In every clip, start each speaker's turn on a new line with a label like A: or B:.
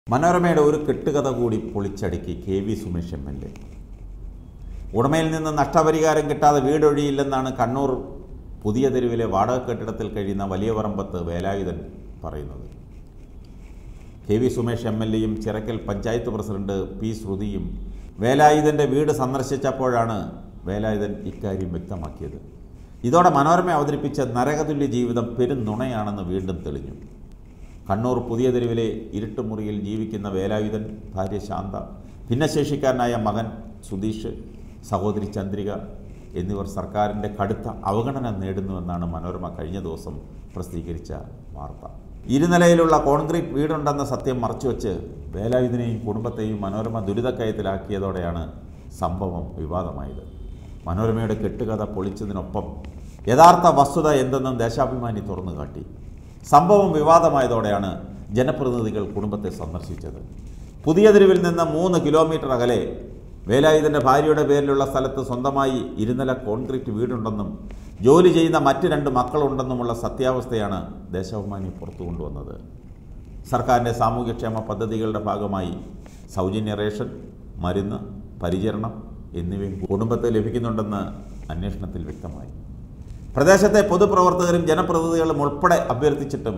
A: മനോരമയുടെ ഒരു കെട്ടുകഥ കൂടി പൊളിച്ചടുക്കി K V Sumesh M L A ഉടമയിൽ നിന്ന് നഷ്ടപരിഹാരം കിട്ടാതെ വീടൊഴിയില്ലെന്നാണ് കണ്ണൂർ പുതിയ തെരുവിലെ വാടക കെട്ടിടത്തിൽ കഴിയുന്ന വലിയ പറമ്പത്ത് വേലായുധൻ പറയുന്നത് K V Sumesh M L എയും ചിറക്കൽ പഞ്ചായത്ത് പ്രസിഡന്റ് പി ശ്രുതിയും വേലായുധൻ്റെ വീട് സന്ദർശിച്ചപ്പോഴാണ് വേലായുധൻ ഇക്കാര്യം വ്യക്തമാക്കിയത് ഇതോടെ മനോരമ അവതരിപ്പിച്ച നരകതുല്യ ജീവിതം പെരുന്നുണയാണെന്ന് വീണ്ടും തെളിഞ്ഞു കണ്ണൂർ പുതിയ തെരുവിലെ ഇരുട്ടുമുറിയിൽ ജീവിക്കുന്ന വേലായുധൻ ഭാര്യ ശാന്ത ഭിന്നശേഷിക്കാരനായ മകൻ സുധീഷ് സഹോദരി ചന്ദ്രിക എന്നിവർ സർക്കാരിൻ്റെ കടുത്ത അവഗണന നേടുന്നുവെന്നാണ് മനോരമ കഴിഞ്ഞ ദിവസം പ്രസിദ്ധീകരിച്ച വാർത്ത ഇരുനിലയിലുള്ള കോൺക്രീറ്റ് വീടുണ്ടെന്ന സത്യം മറച്ചുവെച്ച് വേലായുധനെയും കുടുംബത്തെയും മനോരമ ദുരിതക്കയത്തിലാക്കിയതോടെയാണ് സംഭവം വിവാദമായത് മനോരമയുടെ കെട്ടുകഥ പൊളിച്ചതിനൊപ്പം യഥാർത്ഥ വസ്തുത എന്തെന്നും ദേശാഭിമാനി തുറന്നു കാട്ടി സംഭവം വിവാദമായതോടെയാണ് ജനപ്രതിനിധികൾ കുടുംബത്തെ സന്ദർശിച്ചത് പുതിയ തെരുവിൽ നിന്ന് മൂന്ന് കിലോമീറ്റർ അകലെ വേലായുധൻ്റെ ഭാര്യയുടെ പേരിലുള്ള സ്ഥലത്ത് സ്വന്തമായി ഇരുനില കോൺക്രീറ്റ് വീടുണ്ടെന്നും ജോലി ചെയ്യുന്ന മറ്റ് രണ്ട് മക്കളുണ്ടെന്നുമുള്ള സത്യാവസ്ഥയാണ് ദേശാഭിമാനി പുറത്തു കൊണ്ടുവന്നത് സർക്കാരിൻ്റെ സാമൂഹ്യക്ഷേമ പദ്ധതികളുടെ ഭാഗമായി സൗജന്യ റേഷൻ മരുന്ന് പരിചരണം എന്നിവയും കുടുംബത്തെ ലഭിക്കുന്നുണ്ടെന്ന് അന്വേഷണത്തിൽ വ്യക്തമായി പ്രദേശത്തെ പൊതുപ്രവർത്തകരും ജനപ്രതിനിധികളും ഉൾപ്പെടെ അഭ്യർത്ഥിച്ചിട്ടും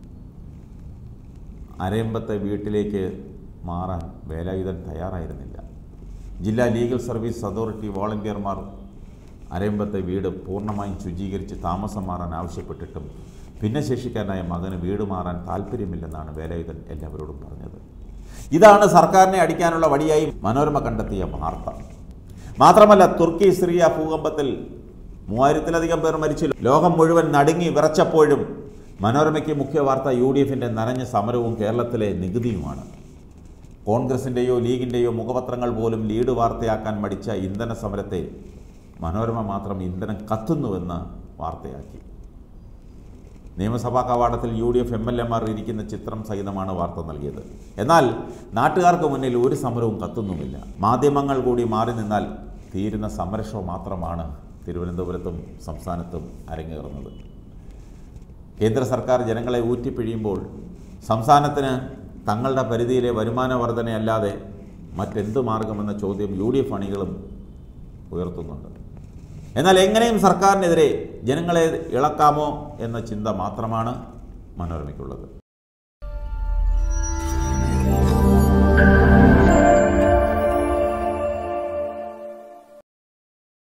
A: അരയമ്പത്തെ വീട്ടിലേക്ക് മാറാൻ വേലായുധൻ തയ്യാറായിരുന്നില്ല ജില്ലാ ലീഗൽ സർവീസ് അതോറിറ്റി വോളണ്ടിയർമാർ അരയമ്പത്തെ വീട് പൂർണ്ണമായും ശുചീകരിച്ച് താമസം മാറാൻ ആവശ്യപ്പെട്ടിട്ടും ഭിന്നശേഷിക്കാരനായ മകന് വീട് മാറാൻ താല്പര്യമില്ലെന്നാണ് വേലായുധൻ എല്ലാവരോടും പറഞ്ഞത് ഇതാണ് സർക്കാരിനെ അടിക്കാനുള്ള വഴിയായി മനോരമ കണ്ടെത്തിയ വാർത്ത മാത്രമല്ല തുർക്കി സിറിയ ഭൂകമ്പത്തിൽ മൂവായിരത്തിലധികം പേർ മരിച്ചു ലോകം മുഴുവൻ നടുങ്ങി വിറച്ചപ്പോഴും മനോരമയ്ക്ക് മുഖ്യ വാർത്ത യു ഡി എഫിൻ്റെ നനഞ്ഞ സമരവും കേരളത്തിലെ നികുതിയുമാണ് കോൺഗ്രസിൻ്റെയോ ലീഗിൻ്റെയോ മുഖപത്രങ്ങൾ പോലും ലീഡ് വാർത്തയാക്കാൻ മടിച്ച ഇന്ധന സമരത്തെ മനോരമ മാത്രം ഇന്ധനം കത്തുന്നുവെന്ന് വാർത്തയാക്കി നിയമസഭാ കവാടത്തിൽ U D F M L എമാർ ഇരിക്കുന്ന ചിത്രം സഹിതമാണ് വാർത്ത നൽകിയത് എന്നാൽ നാട്ടുകാർക്ക് മുന്നിൽ ഒരു സമരവും കത്തുന്നുമില്ല മാധ്യമങ്ങൾ കൂടി മാറി നിന്നാൽ തീരുന്ന സമരഷോ മാത്രമാണ് തിരുവനന്തപുരത്തും സംസ്ഥാനത്തും അരങ്ങേറുന്നത് കേന്ദ്ര സർക്കാർ ജനങ്ങളെ ഊറ്റിപ്പിഴിയുമ്പോൾ സംസ്ഥാനത്തിന് തങ്ങളുടെ പരിധിയിലെ വരുമാന വർധനയല്ലാതെ മറ്റെന്ത് മാർഗമെന്ന ചോദ്യം യു ഡി എഫ് അണികളും ഉയർത്തുന്നുണ്ട് എന്നാൽ എങ്ങനെയും സർക്കാരിനെതിരെ ജനങ്ങളെ ഇളക്കാമോ എന്ന ചിന്ത മാത്രമാണ് മനോരമയ്ക്കുള്ളത്